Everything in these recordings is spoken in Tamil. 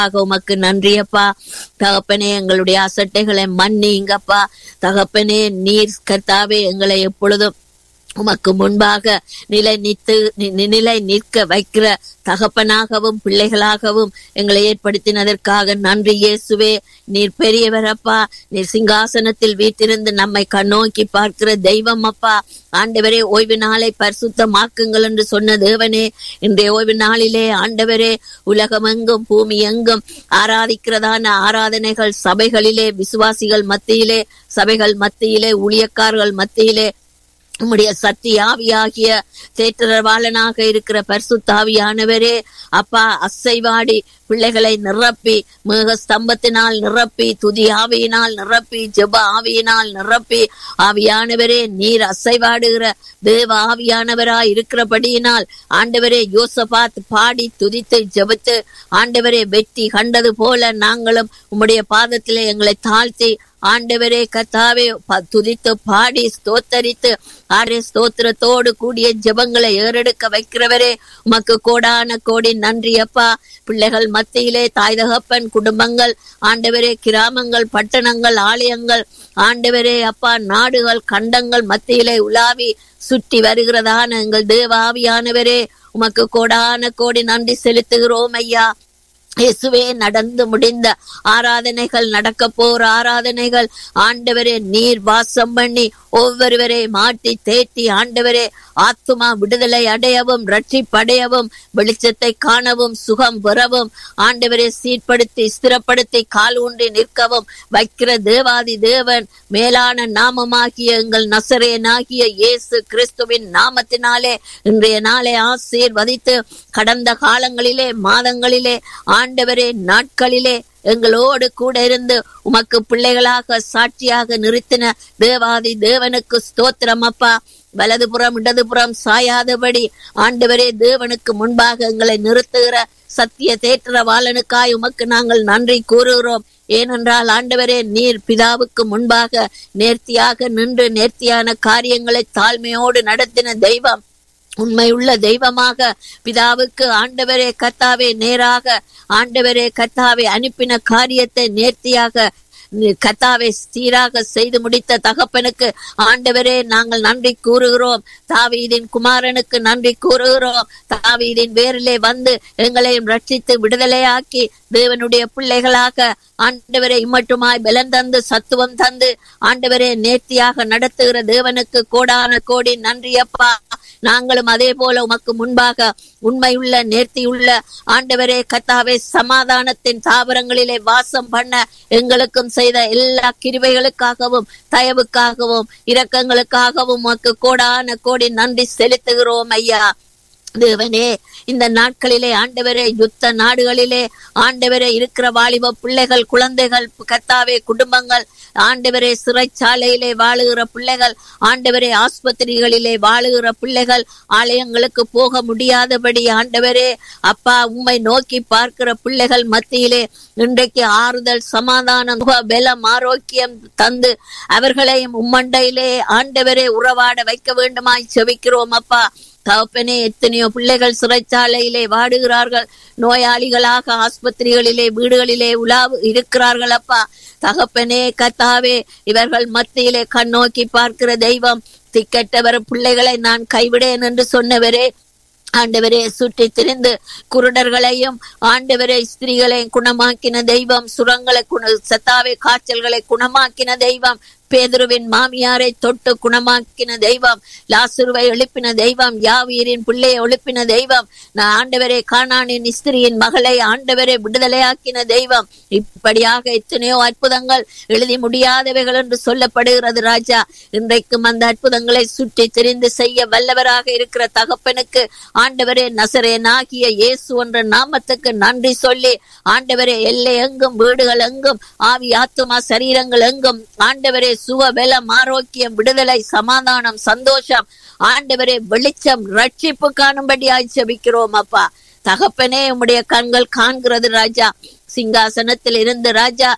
ஆக உமக்கு நன்றியப்பா தகப்பனே எங்களுடைய அசட்டைகளை மன்னிங்கப்பா தகப்பனே நீர் கர்த்தாவே எங்களை எப்பொழுதும் உமக்கு முன்பாக நிலை நித்து நி- நிலை நிற்க வைக்கிற தகப்பனாகவும் பிள்ளைகளாகவும் எங்களை ஏற்படுத்தினதற்காக நன்றி இயேசுவே நீர் பெரியவரப்பா நீர் சிங்காசனத்தில் வீட்டிருந்து நம்மை கண்ணோக்கி பார்க்கிற தெய்வம் அப்பா ஆண்டவரே ஓய்வு நாளை பரிசுத்தமாக்குங்கள் என்று சொன்ன தேவனே இன்றைய ஓய்வு நாளிலே ஆண்டவரே உலகமெங்கும் பூமி எங்கும் ஆராதிக்கிறதான ஆராதனைகள் சபைகளிலே விசுவாசிகள் மத்தியிலே சபைகள் மத்தியிலே ஊழியக்காரர்கள் மத்தியிலே உம்முடைய சக்தி ஆவியாகிய தேற்றரவாளனாக இருக்கிற பரிசுத்தாவியானவரே அப்பா அசைவாடி பிள்ளைகளை நிரப்பி மேக ஸ்தம்பத்தினால் நிரப்பி துதி ஆவியினால் நிரப்பி ஜெப ஆவியினால் நிரப்பி ஆவியானவரே நீர் அசைவாடுகிற தேவ ஆவியானவராய் இருக்கிறபடியினால் ஆண்டவரே யோசபாத் பாடி துதித்து ஜெபித்து ஆண்டவரே வெற்றி கண்டது போல நாங்களும் உம்முடைய பாதத்திலே எங்களை தாழ்த்தி ஆண்டவரே கத்தாவே ப- துதித்து பாடி ஸ்தோத்தரித்து ஆரே ஸ்தோத்திரத்தோடு கூடிய ஜெபங்களை ஏறெடுக்க வைக்கிறவரே உமக்கு கோடான கோடி நன்றி அப்பா பிள்ளைகள் மத்தியிலே தாய் தகப்பன் குடும்பங்கள் ஆண்டவரே கிராமங்கள் பட்டணங்கள் ஆலயங்கள் ஆண்டவரே அப்பா நாடுகள் கண்டங்கள் மத்தியிலே உலாவி சுற்றி வருகிறதான எங்கள் தேவாவியானவரே உமக்கு கோடான கோடி நன்றி செலுத்துகிறோம் ஐயா இயேசுவே நடந்து முடிந்த ஆராதனைகள் நடக்க போற ஆராதனைகள் ஆண்டவரே நீர் வாசம் பண்ணி ஒவ்வொருவரை மாட்டி தேட்டி ஆண்டவரே ஆத்துமா விடுதலை அடையவும் ரட்சிப்படையவும் வெளிச்சத்தை காணவும் சுகம் பெறவும் ஆண்டவரை சீர்படுத்தி ஸ்திரப்படுத்தி கால் ஊன்றி நிற்கவும் வைக்கிற தேவாதி தேவன் மேலான நாமமாகிய எங்கள் நசரேனாகிய இயேசு கிறிஸ்துவின் நாமத்தினாலே இன்றைய நாளை ஆசீர்வதித்து கடந்த காலங்களிலே மாதங்களிலே ஆண்டவரே நாட்களிலே எங்களோடு கூட இருந்து உமக்கு பிள்ளைகளாக சாட்சியாக நிறுத்தின தேவாதி தேவனுக்கு ஸ்தோத்திரம் அப்பா வலதுபுறம் இடதுபுறம் சாயாதபடி ஆண்டவரே தேவனுக்கு முன்பாக எங்களை நிறுத்துகிற சத்திய தேற்றவாளனுக்காய் உமக்கு நாங்கள் நன்றி கூறுகிறோம் ஏனென்றால் ஆண்டவரே நீர் பிதாவுக்கு முன்பாக நேர்த்தியாக நின்று நேர்த்தியான காரியங்களை தாழ்மையோடு நடத்தின தெய்வம் உண்மையுள்ள தெய்வமாக பிதாவுக்கு ஆண்டவரே கத்தாவே நேராக ஆண்டவரே கத்தாவே அனுப்பின காரியத்தை நேர்த்தியாக கத்தாவை சீராக செய்து முடித்த தகப்பனுக்கு ஆண்டவரே நாங்கள் நன்றி கூறுகிறோம் தாவீதின் குமாரனுக்கு நன்றி கூறுகிறோம் தாவீதின் வேரிலே வந்து எங்களையும் ரட்சித்து விடுதலையாக்கி தேவனுடைய பிள்ளைகளாக ஆண்டவரை இம்மட்டுமாய் பலன் தந்து சத்துவம் தந்து ஆண்டவரே நேர்த்தியாக நடத்துகிற தேவனுக்கு கோடான கோடி நன்றி அப்பா நாங்களும் அதே போல உமக்கு முன்பாக உண்மையுள்ள நேர்த்தியுள்ள ஆண்டவரே கத்தாவே சமாதானத்தின் தாவரங்களிலே வாசம் பண்ண எங்களுக்கும் செய்த எல்லா கிருபைகளுக்காகவும் தயவுக்காகவும் இரக்கங்களுக்காகவும் உமக்கு கோடான கோடி நன்றி செலுத்துகிறோம் ஐயா தேவனே இந்த நாட்களிலே ஆண்டவரே யுத்த நாடுகளிலே ஆண்டவரே இருக்கிற வாலிப பிள்ளைகள் குழந்தைகள் கத்தாவே குடும்பங்கள் ஆண்டவரே சிறைச்சாலையிலே வாழுகிற பிள்ளைகள் ஆண்டவரே ஆஸ்பத்திரிகளிலே வாழுகிற பிள்ளைகள் ஆலயங்களுக்கு போக முடியாதபடி ஆண்டவரே அப்பா உம்மை நோக்கி பார்க்கிற பிள்ளைகள் மத்தியிலே இன்றைக்கு ஆறுதல் சமாதானம் சுக, பலம் ஆரோக்கியம் தந்து அவர்களையும் உம்மண்டையிலே ஆண்டவரே உறவாட வைக்க வேண்டுமாய் செபிக்கிறோம் அப்பா தகப்பனே எத்தனையோ பிள்ளைகள் சிறைச்சாலையிலே வாடுகிறார்கள் நோயாளிகளாக ஆஸ்பத்திரிகளிலே வீடுகளிலே உலாவு இருக்கிறார்கள் அப்பா தகப்பனே கத்தாவே இவர்கள் மத்தியிலே கண்ணோக்கி பார்க்கிற தெய்வம் திக்கற்றவர் பிள்ளைகளை நான் கைவிடேன் என்று சொன்னவரே ஆண்டவரே சுற்றி திரிந்து குருடர்களையும் ஆண்டவரே ஸ்திரீகளையும் குணமாக்கின தெய்வம் சுரங்களை குண சத்தாவே காய்ச்சல்களை குணமாக்கின தெய்வம் பேதுருவின் மாமியாரை தொட்டு குணமாக்கின தெய்வம் லாசுருவை எழுப்பின தெய்வம் யாவீரின் பிள்ளையை எழுப்பின தெய்வம் நான் ஆண்டவரே காணானின் ஸ்திரியின் மகளை ஆண்டவரை விடுதலையாக்கின தெய்வம் இப்படியாக எத்தனையோ அற்புதங்கள் எழுதி முடியாதவைகள் என்று சொல்லப்படுகிறது ராஜா இன்றைக்கும் அந்த அற்புதங்களை சுற்றி திரிந்து செய்ய வல்லவராக இருக்கிற தகப்பனுக்கு ஆண்டவரே நசரேனாகிய இயேசு என்ற நாமத்துக்கு நன்றி சொல்லி ஆண்டவரே எல்லை எங்கும் வீடுகள் எங்கும் ஆவி ஆத்துமா சரீரங்கள் எங்கும் ஆண்டவரே சுக பலம் ஆரோக்கியம் விடுதலை சமாதானம் சந்தோஷம் ஆண்டவரே வெளிச்சம் ரட்சிப்பு காணும்படியாய் செபிக்கிறோம் அப்பா தகப்பனே உம்முடைய கண்கள் காண்கிறது ராஜா சிங்காசனத்தில் இருந்து ராஜா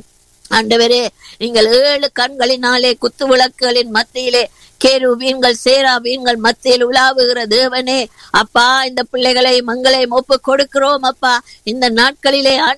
ஆண்டவரே நீங்கள் ஏழு கண்களினாலே குத்து விளக்குகளின் மத்தியிலே கேருபீன்கள் சேராபீன்கள் மத்தியில் உலாவுகிற தேவனே அப்பா இந்த பிள்ளைகளை மங்களையும் ஒப்பு கொடுக்கிறோம் அப்பா இந்த நாட்களிலே